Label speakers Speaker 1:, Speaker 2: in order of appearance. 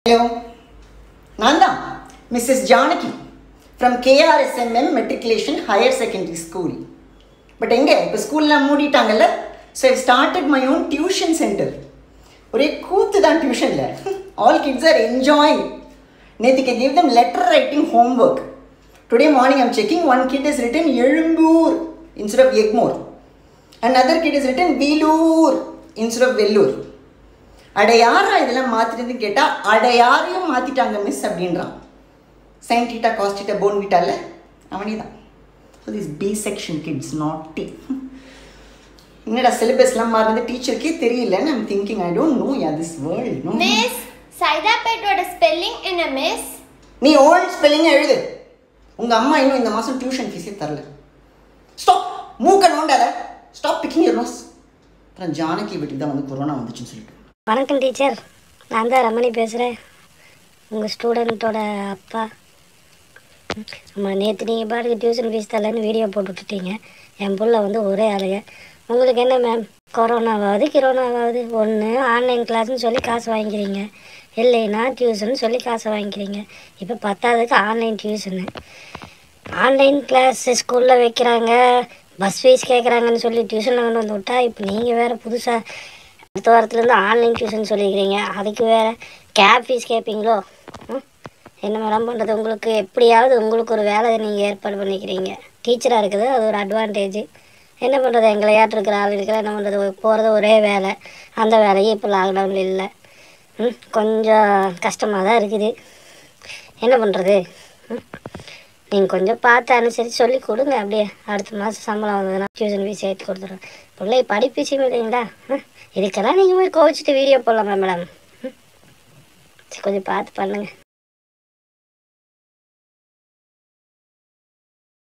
Speaker 1: Hello நான் தான் Mrs Janaki from KRSMM matriculation higher secondary school but எங்கே இப்போ ஸ்கூல்லாம் மூடிட்டாங்கல்ல so I started my own tuition centre ஒரே கூத்து தான் டியூஷனில் ஆல் கிட்ஸ் ஆர் என்ஜாயிங் நேற்றுக்கு give them letter writing homework today morning I'm checking one kid is written Ezhumbur instead of Egmore and other kid is written Veelur instead of Vellore அட யாரா இதெல்லாம் மாற்றினது கேட்டால் அட யாரையும் மாற்றிட்டாங்க மிஸ் அப்படின்றான் சைன் டீட்டா காஸ்டிட்டா போன் விட்டால அவனே தான் so this B section kids not D என்னடா சிலபஸ்லாம் மாறினது டீச்சருக்கே தெரியலன்னு I'm thinking I don't know ya this world no
Speaker 2: miss சைதாப்பேட்டோட ஸ்பெல்லிங் என்ன மிஸ்
Speaker 1: நீ ஓல்ட் ஸ்பெல்லிங் எழுது உங்கள் அம்மா இன்னும் இந்த மாதம் டியூஷன் ஃபீஸே தரல ஸ்டாப் மூக்க நோண்டாத ஸ்டாப் பிக்கிங் யூர் நோஸ் அப்புறம் ஜானகி வீட்டுக்கு தான் வந்து கொரோனா வந்துச்சுன்னு சொல்லிட்டு
Speaker 3: வணக்கம் டீச்சர் நான் தான் ரமணி பேசுகிறேன் உங்கள் ஸ்டூடெண்ட்டோட அப்பா ஆமாம் நேற்று நீங்கள் பாட்டுக்கு டியூஷன் ஃபீஸ் தரலன்னு வீடியோ போட்டு விட்டுட்டீங்க என் புள்ள வந்து ஒரே அலைய உங்களுக்கு என்ன மேம் கொரோனாவாவது கிரோனாவாவது ஒன்று ஆன்லைன் கிளாஸ்னு சொல்லி காசு வாங்கிக்கிறீங்க இல்லைன்னா டியூஷன் சொல்லி காசு வாங்கிக்கிறீங்க இப்போ பத்தாவதுக்கு ஆன்லைன் டியூஷனு ஆன்லைன் கிளாஸ் ஸ்கூலில் வைக்கிறாங்க பஸ் ஃபீஸ் கேட்குறாங்கன்னு சொல்லி டியூஷனில் கொண்டு வந்து விட்டா இப்போ நீங்கள் வேறு புதுசாக அடுத்த வாரத்துலேருந்து ஆன்லைன் டியூஷன் சொல்லிக்கிறீங்க அதுக்கு வேறு கேப் ஃபீஸ் கேட்பீங்களோ ம்? என்ன மேடம் பண்ணுறது உங்களுக்கு எப்படியாவது உங்களுக்கு ஒரு வேலை நீங்கள் ஏற்பாடு பண்ணிக்கிறீங்க டீச்சராக இருக்குது அது ஒரு அட்வான்டேஜ் என்ன பண்ணுறது எங்களை இருக்கிற ஆள் இருக்கிற என்ன பண்ணுறது போகிறது ஒரே வேலை அந்த வேலையும் இப்போ லாக்டவுனில் இல்லை ம் கொஞ்சம் கஷ்டமாக தான் இருக்குது என்ன பண்ணுறது ம் நீங்கள் கொஞ்சம் பார்த்து அனுசரித்து சொல்லி கொடுங்க அப்படியே அடுத்த மாதம் சம்பளம் வந்ததுன்னா டியூஷன் ஃபீஸ் ஏற்றி கொடுத்துருவேன் பிள்ளை படிப்பு விஷயம் இல்லைங்களா ம் இதுக்கெல்லாம் நீங்கள் போய் கோவிச்சிட்டு வீடியோ போடலாமா மேடம் ம் சரி கொஞ்சம் பார்த்து பண்ணுங்கள்